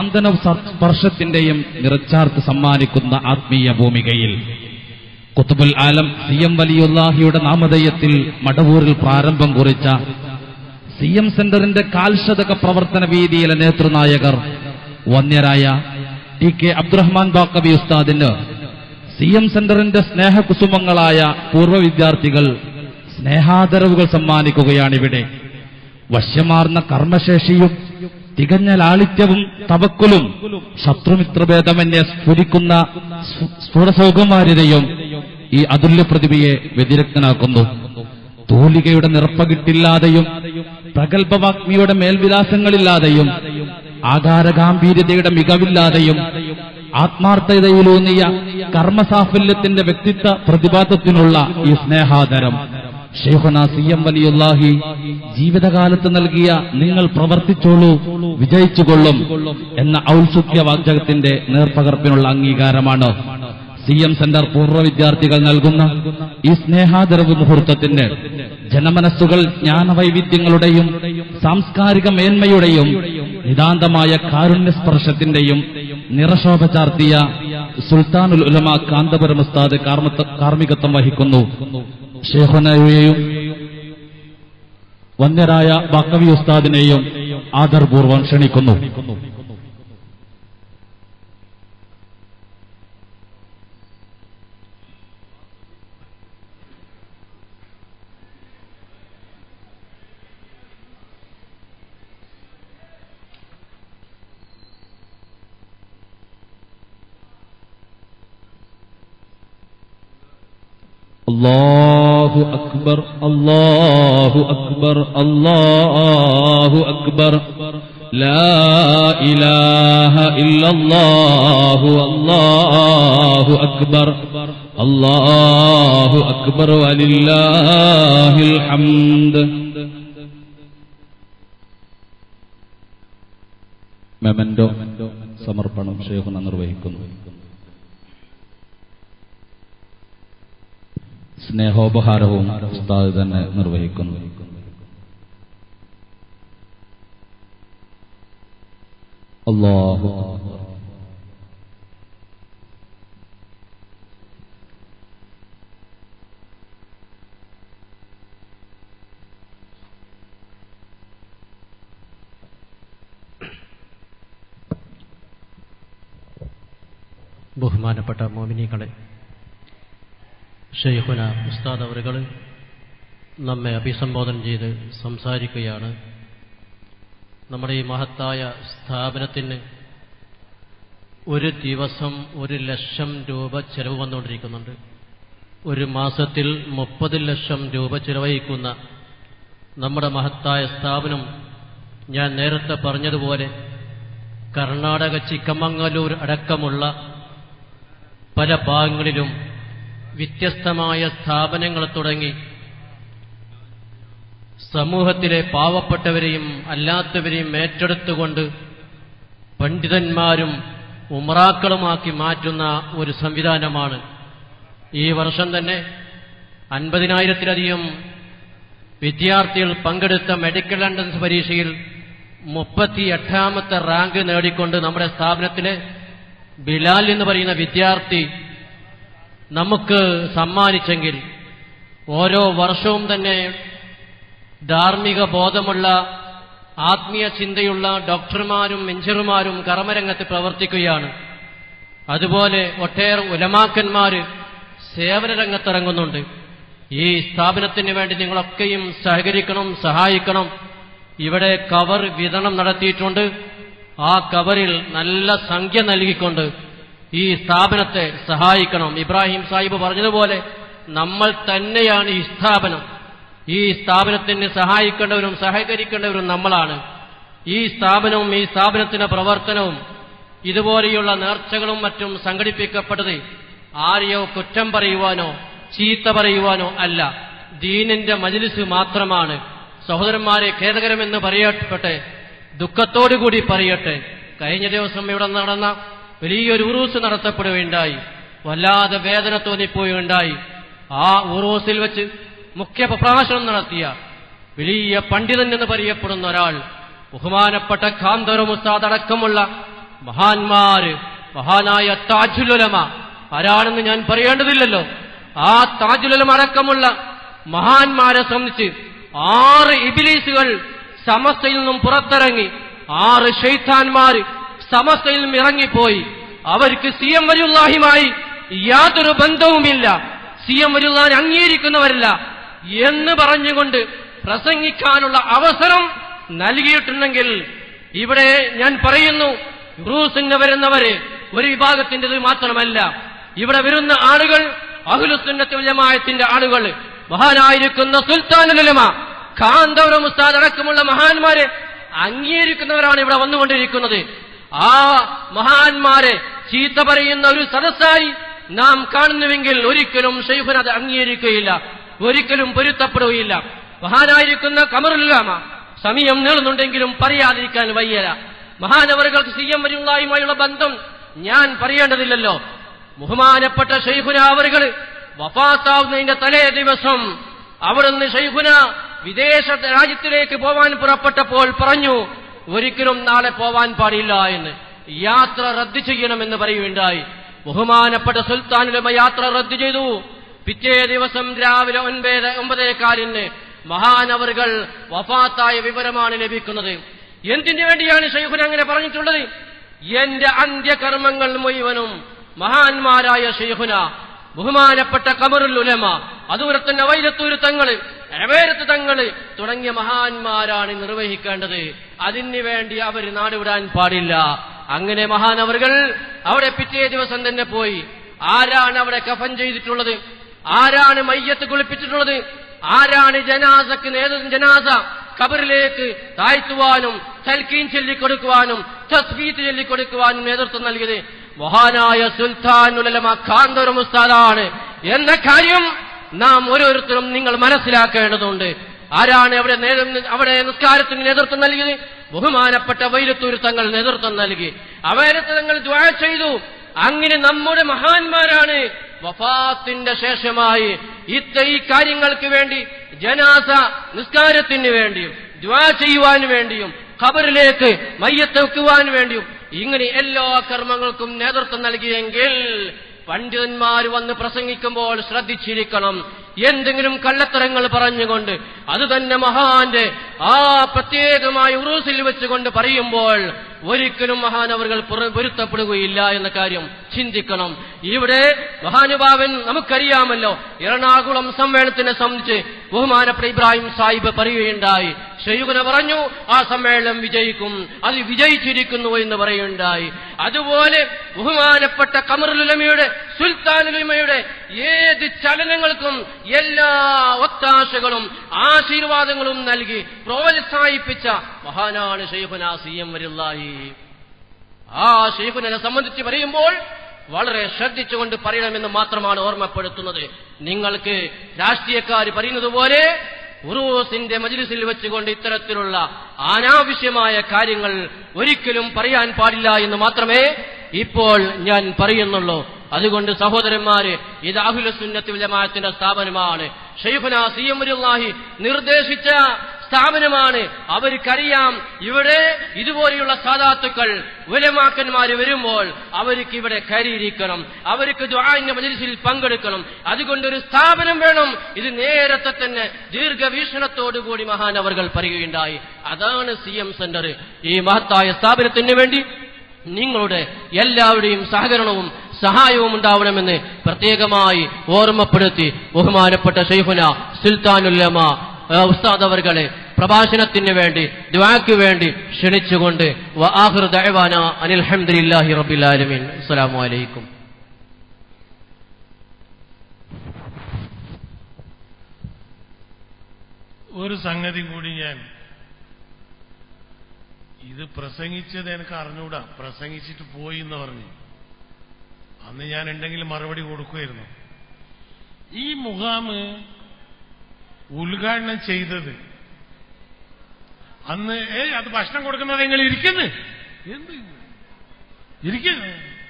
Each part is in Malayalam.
സാന്ത്വന സ്പർശത്തിന്റെയും നിറച്ചാർത്ത് സമ്മാനിക്കുന്ന ആത്മീയ ഭൂമികയിൽ കുത്തുബുൽ ആലം സി എം വലിയുല്ലാഹിയുടെ നാമധേയത്തിൽ മടവൂരിൽ പ്രാരംഭം കുറിച്ച സി എം സെന്ററിന്റെ കാൽശതക പ്രവർത്തന വീതിയിലെ നേതൃനായകർ വന്യരായ ടി കെ അബ്ദുറഹ്മാൻ ബാക്കബി ഉസ്താദിന് സി എം സെന്ററിന്റെ സ്നേഹകുസുമങ്ങളായ പൂർവ്വ വിദ്യാർത്ഥികൾ സ്നേഹാദരവുകൾ സമ്മാനിക്കുകയാണിവിടെ വശ്യമാർന്ന കർമ്മശേഷിയും തികഞ്ഞ ലാളിത്യവും തവക്കുലും ശത്രുമിത്രഭേദമെന്നെ സ്ഫുരിക്കുന്ന സ്ഫു- സ്ഫുടസൗകുമാര്യതയും ഈ അതുല്യ പ്രതിഭയെ വ്യതിരക്തനാക്കുന്നു തൂലികയുടെ നിറപ്പകിട്ടില്ലാതെയും പ്രഗത്ഭവാഗ്മിയുടെ മേൽവിലാസങ്ങളില്ലാതെയും ആകാരഗാംഭീര്യതയുടെ മികവില്ലാതെയും ആത്മാർത്ഥതയിലൂന്നിയ കർമ്മസാഫല്യത്തിന്റെ വ്യക്തിത്വ പ്രതിപാദത്തിനുള്ള ഈ സ്നേഹാദരം ഷെയ്ഖുന സി എം വലിയുല്ലാഹി ജീവിതകാലത്ത് നൽകിയ നിങ്ങൾ പ്രവർത്തിച്ചോളൂ വിജയിച്ചുകൊള്ളും എന്ന ഔത്സുക്യ വാചകത്തിന്റെ നേർപ്പകർപ്പിനുള്ള അംഗീകാരമാണ് സി എം സെന്റർ പൂർവ്വ വിദ്യാർത്ഥികൾ നൽകുന്ന ഈ സ്നേഹാദരവ് മുഹൂർത്തത്തിന് ജനമനസ്സുകൾ ജ്ഞാനവൈവിധ്യങ്ങളുടെയും സാംസ്കാരിക മേന്മയുടെയും നിതാന്തമായ കാരുണ്യസ്പർശത്തിന്റെയും നിറശോഭ ചാർത്തിയ സുൽത്താനുൽ ഉലമ കാന്തപുരം ഉസ്താദ് കാർമ്മത്ത- കാർമ്മികത്വം വഹിക്കുന്നു ഷേഖുനയെയും വന്യരായ ബക്കവി ഉസ്താദിനെയും ആദർപൂർവ്വം ക്ഷണിക്കുന്നു അല്ലാഹു അക്ബർ അല്ലാഹു അക്ബർ അല്ലാഹു അക്ബർ ലാ ഇലാഹ ഇല്ലല്ലാഹു അല്ലാഹു അക്ബർ അല്ലാഹു അക്ബർ വലില്ലാഹിൽ ഹംദ് മെമന്റോ സമർപ്പണം ഷേഖുന നിർവഹിക്കുന്നു സ്നേഹോപഹാരവും ഉസ്താദ് തന്നെ നിർവഹിക്കുന്നു അല്ലാഹു അക്ബർ. ബഹുമാനപ്പെട്ട മോമിനികളെ ഷെയ്ഖുന ഉസ്താദ് അവറുകൾ നമ്മെ അഭിസംബോധന ചെയ്ത് സംസാരിക്കുകയാണ് നമ്മുടെ ഈ മഹത്തായ സ്ഥാപനത്തിന് ഒരു ദിവസം ഒരു ലക്ഷം രൂപ ചെലവ് വന്നുകൊണ്ടിരിക്കുന്നുണ്ട് ഒരു മാസത്തിൽ മുപ്പത് ലക്ഷം രൂപ ചെലവഴിക്കുന്ന നമ്മുടെ മഹത്തായ സ്ഥാപനം ഞാൻ നേരത്തെ പറഞ്ഞതുപോലെ കർണാടക ചിക്കമംഗലൂർ അടക്കമുള്ള പല ഭാഗങ്ങളിലും വ്യത്യസ്തമായ സ്ഥാപനങ്ങൾ തുടങ്ങി സമൂഹത്തിലെ പാവപ്പെട്ടവരെയും അല്ലാത്തവരെയും ഏറ്റെടുത്തുകൊണ്ട് പണ്ഡിതന്മാരും ഉമറാക്കളുമാക്കി മാറ്റുന്ന ഒരു സംവിധാനമാണ് ഈ വർഷം തന്നെ അൻപതിനായിരത്തിലധികം വിദ്യാർത്ഥികൾ പങ്കെടുത്ത മെഡിക്കൽ എൻട്രൻസ് പരീക്ഷയിൽ മുപ്പത്തി എട്ടാമത്തെ റാങ്ക് നേടിക്കൊണ്ട് നമ്മുടെ സ്ഥാപനത്തിലെ ബിലാൽ എന്ന് പറയുന്ന വിദ്യാർത്ഥി നമുക്ക് സമ്മാനിച്ചെങ്കിൽ ഓരോ വർഷവും തന്നെ ധാർമ്മിക ബോധമുള്ള ആത്മീയ ചിന്തയുള്ള ഡോക്ടർമാരും എഞ്ചിനീയർമാരും കർമ്മരംഗത്ത് പ്രവർത്തിക്കുകയാണ് അതുപോലെ ഒട്ടേറെ ഉലമാക്കന്മാര് സേവന രംഗത്തിറങ്ങുന്നുണ്ട് ഈ സ്ഥാപനത്തിന് വേണ്ടി നിങ്ങളൊക്കെയും സഹകരിക്കണം സഹായിക്കണം ഇവിടെ കവർ വിതരണം നടത്തിയിട്ടുണ്ട് ആ കവറിൽ നല്ല സംഖ്യ നൽകിക്കൊണ്ട് ഈ സ്ഥാപനത്തെ സഹായിക്കണം ഇബ്രാഹിം സാഹിബ് പറഞ്ഞതുപോലെ നമ്മൾ തന്നെയാണ് ഈ സ്ഥാപനം ഈ സ്ഥാപനത്തിന് സഹായിക്കേണ്ടവരും സഹകരിക്കേണ്ടവരും നമ്മളാണ് ഈ സ്ഥാപനവും ഈ സ്ഥാപനത്തിന്റെ പ്രവർത്തനവും ഇതുപോലെയുള്ള നേർച്ചകളും മറ്റും സംഘടിപ്പിക്കപ്പെട്ടത് ആരെയോ കുറ്റം പറയുവാനോ ചീത്ത പറയുവാനോ അല്ല ദീനിന്റെ മജിലിസ് മാത്രമാണ് സഹോദരന്മാരെ ഖേദകരമെന്ന് പറയട്ടെ ദുഃഖത്തോടുകൂടി പറയട്ടെ കഴിഞ്ഞ ദിവസം ഇവിടെ നടന്ന വലിയൊരു ഉറൂസ് നടത്തപ്പെടുകയുണ്ടായി വല്ലാതെ വേദന തോന്നിപ്പോയുണ്ടായി ആ ഉറൂസിൽ വെച്ച് മുഖ്യ പ്രഭാഷണം നടത്തിയ വലിയ പണ്ഡിതൻ എന്ന് പറയപ്പെടുന്ന ഒരാൾ ബഹുമാനപ്പെട്ട ഖാന്തോറ മുസ്താദ് അടക്കമുള്ള മഹാന്മാര് മഹാനായ താജുലുലമ ആരാണെന്ന് ഞാൻ പറയേണ്ടതില്ലല്ലോ ആ താജുലുലമ അടക്കമുള്ള മഹാന്മാരെ സംബന്ധിച്ച് ആറ് ഇബിലീസുകൾ സമസ്തയിൽ നിന്നും പുറത്തിറങ്ങി ആറ് ഷെയ്ത്താൻമാര് സമസ്തയിൽ നിന്നും ഇറങ്ങിപ്പോയി അവർക്ക് സി എം വലുല്ലാഹിയുമായി യാതൊരു ബന്ധവുമില്ല സി എം വലുല്ലാൻ അംഗീകരിക്കുന്നവരല്ല എന്ന് പറഞ്ഞുകൊണ്ട് പ്രസംഗിക്കാനുള്ള അവസരം നൽകിയിട്ടുണ്ടെങ്കിൽ ഇവിടെ ഞാൻ പറയുന്നു റൂസിന് വരുന്നവര് ഒരു വിഭാഗത്തിൻ്റെത് മാത്രമല്ല ഇവിടെ വരുന്ന ആളുകൾ അഹുലുസുന്നത്ത് ജമായത്തിന്റെ ആളുകൾ മഹാനായിരിക്കുന്ന സുൽത്താനുലമ കാന്തവര മുസ്താദ് അടക്കമുള്ള മഹാന്മാരെ അംഗീകരിക്കുന്നവരാണ് ഇവിടെ വന്നുകൊണ്ടിരിക്കുന്നത് ആ മഹാന്മാരെ ചീത്ത പറയുന്ന ഒരു സദസ്സായി നാം കാണുന്നുവെങ്കിൽ ഒരിക്കലും ഷെയ്ഖുൻ അത് അംഗീകരിക്കുകയില്ല ഒരിക്കലും പൊരുത്തപ്പെടുകയില്ല മഹാനായിരിക്കുന്ന കമറുല്ലാമ സമയം നീളുന്നുണ്ടെങ്കിലും പറയാതിരിക്കാൻ വയ്യല മഹാനവറുകൾക്ക് സി എം വരുന്നതായുമായുള്ള ബന്ധം ഞാൻ പറയേണ്ടതില്ലല്ലോ ബഹുമാനപ്പെട്ട ഷെയ്ഖുന അവറുകൾ വഫാത്താവുന്നതിന്റെ തലേ ദിവസം അവിടുന്ന് ഷെയ്ഖുന വിദേശ രാജ്യത്തിലേക്ക് പോവാൻ പുറപ്പെട്ടപ്പോൾ പറഞ്ഞു ഒരിക്കലും നാളെ പോവാൻ പാടില്ല എന്ന് യാത്ര റദ്ദ് ചെയ്യണമെന്ന് പറയുകയുണ്ടായി ബഹുമാനപ്പെട്ട സുൽത്താനുലമ യാത്ര റദ്ദ് ചെയ്തു പിറ്റേ ദിവസം രാവിലെ ഒൻപത് ഒമ്പതേക്കാലിന് മഹാനവറുകൾ വഫാത്തായ വിവരമാണ് ലഭിക്കുന്നത് എന്തിനു വേണ്ടിയാണ് ഷെയ്ഖുൻ അങ്ങനെ പറഞ്ഞിട്ടുള്ളത് എന്റെ അന്ത്യകർമ്മങ്ങൾ മുഴുവനും മഹാന്മാരായ ഷെയ്ഖുന ബഹുമാനപ്പെട്ട കമറുൽ ഉലമ അതുപോലെ തന്നെ വൈലത്തൂർ തങ്ങള് എവേരത്ത് തങ്ങള് തുടങ്ങിയ മഹാന്മാരാണ് നിർവഹിക്കേണ്ടത് അതിനു വേണ്ടി അവർ നാടുവിടാൻ പാടില്ല അങ്ങനെ മഹാനവറുകൾ അവിടെ പിറ്റേ ദിവസം തന്നെ പോയി ആരാണ് അവിടെ കഫൻ ചെയ്തിട്ടുള്ളത് ആരാണ് മയ്യത്ത് കുളിപ്പിച്ചിട്ടുള്ളത് ആരാണ് ജനാസക്ക് നേതൃത്വം ജനാസ കബറിലേക്ക് താഴ്ത്തുവാനും തൽക്കീൻ ചൊല്ലിക്കൊടുക്കുവാനും തസ്ബീത്ത് ചൊല്ലിക്കൊടുക്കുവാനും നേതൃത്വം നൽകിയത് മഹാനായ സുൽത്താനുലമ കാന്തോര മുസ്താദാണ് എന്ന കാര്യം നാം ഓരോരുത്തരും നിങ്ങൾ മനസ്സിലാക്കേണ്ടതുണ്ട് ആരാണ് അവിടെ നേതൃ- അവിടെ നിസ്കാരത്തിന് നേതൃത്വം നൽകിയത് ബഹുമാനപ്പെട്ട വൈരത്തൂർ തങ്ങൾ നേതൃത്വം നൽകി അവരത്ത് തങ്ങൾ ദ്വാ ചെയ്തു അങ്ങനെ നമ്മുടെ മഹാന്മാരാണ് വഫാത്തിന്റെ ശേഷമായി ഇത്ത ഈ കാര്യങ്ങൾക്ക് വേണ്ടി ജനാസ നിസ്കാരത്തിന് വേണ്ടിയും ദ്വാ ചെയ്യുവാൻ വേണ്ടിയും ഖബറിലേക്ക് മയ്യത്ത് വെക്കുവാൻ വേണ്ടിയും ഇങ്ങനെ എല്ലാ കർമ്മങ്ങൾക്കും നേതൃത്വം നൽകിയെങ്കിൽ പണ്ഡിതന്മാർ വന്ന് പ്രസംഗിക്കുമ്പോൾ ശ്രദ്ധിച്ചിരിക്കണം എന്തെങ്കിലും കള്ളത്തരങ്ങൾ പറഞ്ഞുകൊണ്ട് അത് തന്നെ മഹാന്റെ ആ പ്രത്യേകമായ ഉറൂസിൽ വെച്ചുകൊണ്ട് പറയുമ്പോൾ ഒരിക്കലും മഹാനവറുകൾ പുറ- പൊരുത്തപ്പെടുകയില്ല എന്ന കാര്യം ചിന്തിക്കണം ഇവിടെ മഹാനുഭാവൻ നമുക്കറിയാമല്ലോ എറണാകുളം സമ്മേളനത്തിനെ സംബന്ധിച്ച് ബഹുമാനപ്പെട്ട ഇബ്രാഹിം സാഹിബ് പറയുകയുണ്ടായി ഷെയ്ഖുന പറഞ്ഞു ആ സമ്മേളനം വിജയിക്കും അത് വിജയിച്ചിരിക്കുന്നു എന്ന് പറയുകയുണ്ടായി അതുപോലെ ബഹുമാനപ്പെട്ട കമറുലുലമയുടെ സുൽത്താനുലമയുടെ ഏത് ചലനങ്ങൾക്കും എല്ലാ ഒത്താശകളും ആശീർവാദങ്ങളും നൽകി പ്രോത്സാഹിപ്പിച്ച മഹാനാണ് ഷെയ്ഖുന സി എം വരുല്ലാഹി ആ ഷെയ്ഖുനെ സംബന്ധിച്ച് പറയുമ്പോൾ വളരെ ശ്രദ്ധിച്ചുകൊണ്ട് പറയണമെന്ന് മാത്രമാണ് ഓർമ്മപ്പെടുത്തുന്നത് നിങ്ങൾക്ക് രാഷ്ട്രീയക്കാർ പറയുന്നത് പോലെ ഉറൂസിന്റെ മജിലിസിൽ വെച്ചുകൊണ്ട് ഇത്തരത്തിലുള്ള അനാവശ്യമായ കാര്യങ്ങൾ ഒരിക്കലും പറയാൻ പാടില്ല എന്ന് മാത്രമേ ഇപ്പോൾ ഞാൻ പറയുന്നുള്ളൂ അതുകൊണ്ട് സഹോദരന്മാര് ഇത് അഹുലസുന്നത്തി ജമാഅത്തിന്റെ സ്ഥാപനമാണ് ഷെയ്ഖുന സി എം നിർദ്ദേശിച്ച സ്ഥാപനമാണ് അവർക്കറിയാം ഇവിടെ ഇതുപോലെയുള്ള സാധാത്തുക്കൾ ഉലമാക്കന്മാര് വരുമ്പോൾ അവർക്ക് ഇവിടെ കയറിയിരിക്കണം അവർക്ക് ദ്വാന്റെ മജലിസിൽ പങ്കെടുക്കണം അതുകൊണ്ട് ഒരു സ്ഥാപനം വേണം ഇത് നേരത്തെ തന്നെ ദീർഘവീക്ഷണത്തോടുകൂടി മഹാനവറുകൾ പറയുകയുണ്ടായി അതാണ് സി എം സെന്റർ ഈ മഹത്തായ സ്ഥാപനത്തിന് വേണ്ടി നിങ്ങളുടെ എല്ലാവരുടെയും സഹകരണവും സഹായവും ഉണ്ടാവണമെന്ന് പ്രത്യേകമായി ഓർമ്മപ്പെടുത്തി ബഹുമാനപ്പെട്ട ഷെയ്ഖുന സുൽത്താനുല്ലമ ആ, ഉസ്താദ് അവർകളെ പ്രഭാഷണത്തിന് വേണ്ടി ദ്വാക്ക് വേണ്ടി ക്ഷണിച്ചുകൊണ്ട് വ ആഖിറു ദഅവാന അനിൽ ഹംദുലില്ലാഹി റബ്ബിൽ ആലമീൻ അസ്സലാമു അലൈക്കും ഒരു സംഗതി കൂടി ഞാൻ ഇത് പ്രസംഗിച്ചത് എനിക്ക് അറിഞ്ഞൂടാ പ്രസംഗിച്ചിട്ട് പോയി എന്ന് പറഞ്ഞു അന്ന് ഞാൻ ഉണ്ടെങ്കിൽ മറുപടി കൊടുക്കുമായിരുന്നു ഈ മുഖാമ് ഉദ്ഘാടനം ചെയ്തത് അന്ന് ഏ അത് ഭക്ഷണം കൊടുക്കുന്നത് നിങ്ങൾ ഇരിക്കുന്നു എന്ത് ഇരിക്കുന്നു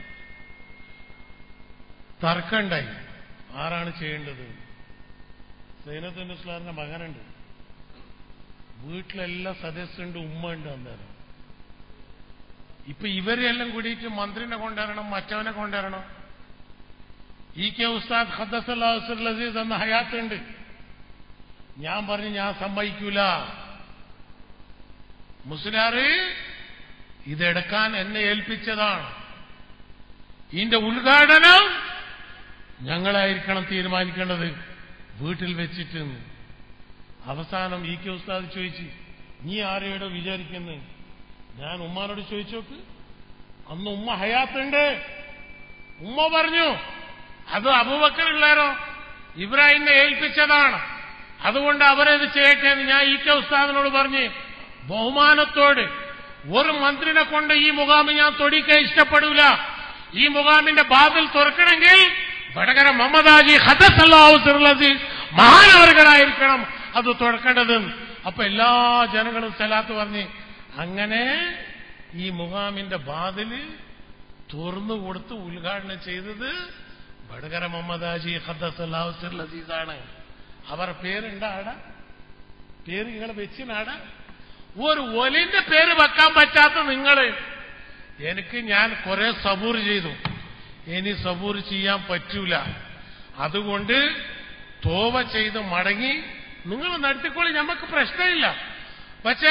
തർക്കമുണ്ടായി ആരാണ് ചെയ്യേണ്ടത് സൈനത്തുൻ ഇസ്ലാമിന്റെ മകനുണ്ട് വീട്ടിലെല്ലാ സദസ്സുണ്ട് ഉമ്മ ഉണ്ട് അന്നേരം ഇപ്പൊ ഇവരെല്ലാം കൂടിയിട്ട് മന്ത്രിനെ കൊണ്ടുവരണം മറ്റവനെ കൊണ്ടുവരണം ഇ കെ ഉസ്താദ് ഖദ്ദസല്ലാഹുൽ അസീസ് എന്ന ഹയാത്തുണ്ട് ഞാൻ പറഞ്ഞു ഞാൻ സമ്മതിക്കൂല മുസ്ലിയാറ് ഇതെടുക്കാൻ എന്നെ ഏൽപ്പിച്ചതാണ് ഇതിന്റെ ഉദ്ഘാടനം ഞങ്ങളായിരിക്കണം തീരുമാനിക്കേണ്ടത് വീട്ടിൽ വെച്ചിട്ട് അവസാനം ഇ കെ ഉസ്താദ് ചോദിച്ചു നീ ആരെയോടോ വിചാരിക്കുന്നത് ഞാൻ ഉമ്മാനോട് ചോദിച്ചു നോക്ക് അന്ന് ഉമ്മ ഹയാത്തുണ്ട് ഉമ്മ പറഞ്ഞു അത് അബൂബക്കറുള്ളാരോ ഇബ്രാഹിമിനെ ഏൽപ്പിച്ചതാണ് അതുകൊണ്ട് അവരത് ചെയ്യട്ടെ എന്ന് ഞാൻ ഇ കെ ഉസ്താദിനോട് പറഞ്ഞ് ബഹുമാനത്തോട് ഒരു മന്ത്രിനെ കൊണ്ട് ഈ മുഖാമ് ഞാൻ തൊടിക്കാൻ ഇഷ്ടപ്പെടൂല ഈ മുഖാമിന്റെ ബാതിൽ തുറക്കണമെങ്കിൽ വടകര മമതാജി ഹദസല്ലാഹുസി മഹാനവർകളായിരിക്കണം അത് തുറക്കേണ്ടത് അപ്പൊ എല്ലാ ജനങ്ങളും സ്ഥലത്ത് പറഞ്ഞ് അങ്ങനെ ഈ മുഖാമിന്റെ ബാതില് തുറന്നു കൊടുത്ത് ഉദ്ഘാടനം ചെയ്തത് വടകര മമതാജി ഹദസല്ലാഹുസീസാണ് അവർ പേരുണ്ട് ആടെ പേര് നിങ്ങൾ വെച്ചിനാടെ ഒരു ഒലിന്റെ പേര് വെക്കാൻ പറ്റാത്ത നിങ്ങള് എനിക്ക് ഞാൻ കുറെ സബൂർ ചെയ്തു ഇനി സബൂർ ചെയ്യാൻ പറ്റൂല അതുകൊണ്ട് തോവ ചെയ്ത് മടങ്ങി നിങ്ങൾ നടത്തിക്കോളി നമുക്ക് പ്രശ്നമില്ല പക്ഷേ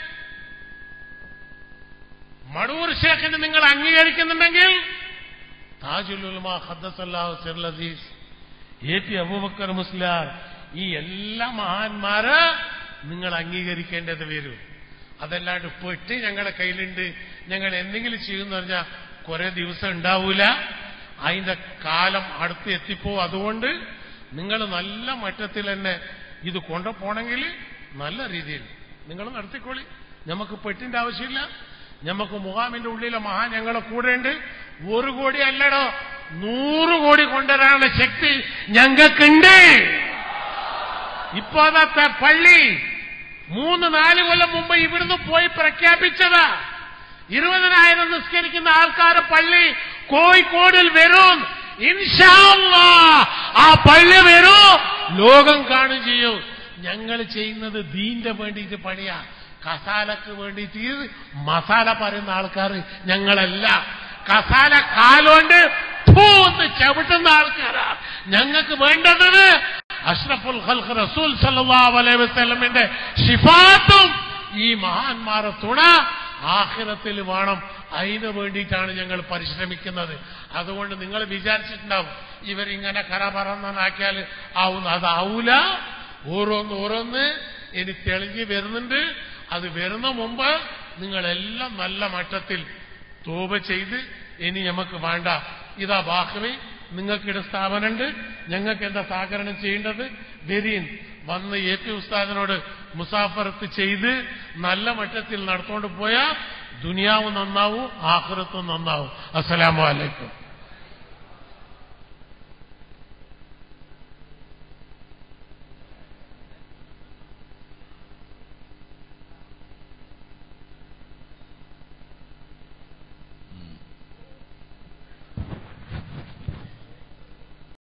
മടൂർ ഷേഖിന് നിങ്ങൾ അംഗീകരിക്കുന്നുണ്ടെങ്കിൽ താജുലുൽമ ഹദ്ദസല്ലാഹു സിർലസീസ് എ പി അബൂബക്കർ മുസ്ലാർ ഈ എല്ലാ മഹാന്മാര് നിങ്ങൾ അംഗീകരിക്കേണ്ടത് വരും അതല്ലാണ്ട് പെട്ട് ഞങ്ങളുടെ കയ്യിലുണ്ട് ഞങ്ങൾ എന്തെങ്കിലും ചെയ്യുന്ന പറഞ്ഞാൽ കുറെ ദിവസം ഉണ്ടാവൂല അതിന്റെ കാലം അടുത്ത് എത്തിപ്പോ അതുകൊണ്ട് നിങ്ങൾ നല്ല മട്ടത്തിൽ തന്നെ ഇത് കൊണ്ടുപോണെങ്കിൽ നല്ല രീതിയിൽ നിങ്ങൾ നടത്തിക്കോളി നമുക്ക് പെട്ടിന്റെ ആവശ്യമില്ല നമുക്ക് മുഖാമിന്റെ ഉള്ളിലെ മഹാ ഞങ്ങളെ കൂടെയുണ്ട് ഒരു കോടി അല്ലടോ നൂറ് കോടി കൊണ്ടുവരാനുള്ള ശക്തി ഞങ്ങൾക്കുണ്ട് ഇപ്പോ അതാ പള്ളി മൂന്ന് നാല് കൊല്ലം മുമ്പ് ഇവിടുന്ന് പോയി പ്രഖ്യാപിച്ചതാ ഇരുപതിനായിരം നിസ്കരിക്കുന്ന ആൾക്കാർ പള്ളി കോഴിക്കോടിൽ വരും ഇൻഷാല്ലാ ആ പള്ളി വരൂ ലോകം കാണും ചെയ്യും ഞങ്ങൾ ചെയ്യുന്നത് ദീന്റെ വേണ്ടിയിട്ട് പണിയാ കസാലക്ക് വേണ്ടിയിട്ട് മസാല പറയുന്ന ആൾക്കാർ ഞങ്ങളല്ല കസാല കാലുകൊണ്ട് പൂന്ന് ചവിട്ടുന്ന ആൾക്കാരാ ഞങ്ങൾക്ക് വേണ്ടത് അഷ്റഫുൽ ഖൽഖ് റസൂൽ സല്ലല്ലാഹു അലൈഹി വസല്ലമിന്റെ ശിഫാത്തും ഈ മഹാന്മാരെ തുണ ആഖിറത്തിൽ വേണം അതിനു വേണ്ടിയിട്ടാണ് ഞങ്ങൾ പരിശ്രമിക്കുന്നത് അതുകൊണ്ട് നിങ്ങൾ വിചാരിച്ചിട്ടുണ്ടാവും ഇവരിങ്ങനെ കര പറന്നാക്കിയാൽ ആവുന്ന അതാവൂല ഓരോന്ന് ഓരോന്ന് ഇനി തെളിഞ്ഞ് വരുന്നുണ്ട് അത് വരുന്ന മുമ്പ് നിങ്ങളെല്ലാം നല്ല മട്ടത്തിൽ തോപ ചെയ്ത് ഇനി നമുക്ക് വേണ്ട ഇതാ ബാഹവി നിങ്ങൾക്കിടെ സ്ഥാപനമുണ്ട് ഞങ്ങൾക്ക് എന്താ സഹകരണം ചെയ്യേണ്ടത് വരീൻ വന്ന് എ പി ഉസ്താദിനോട് മുസാഫറത്ത് ചെയ്ത് നല്ല മട്ടത്തിൽ നടത്തുകൊണ്ട് പോയാൽ ദുനിയാവ് നന്നാവും ആഹ്റത്തും നന്നാവും അസ്സലാമു അലൈക്കും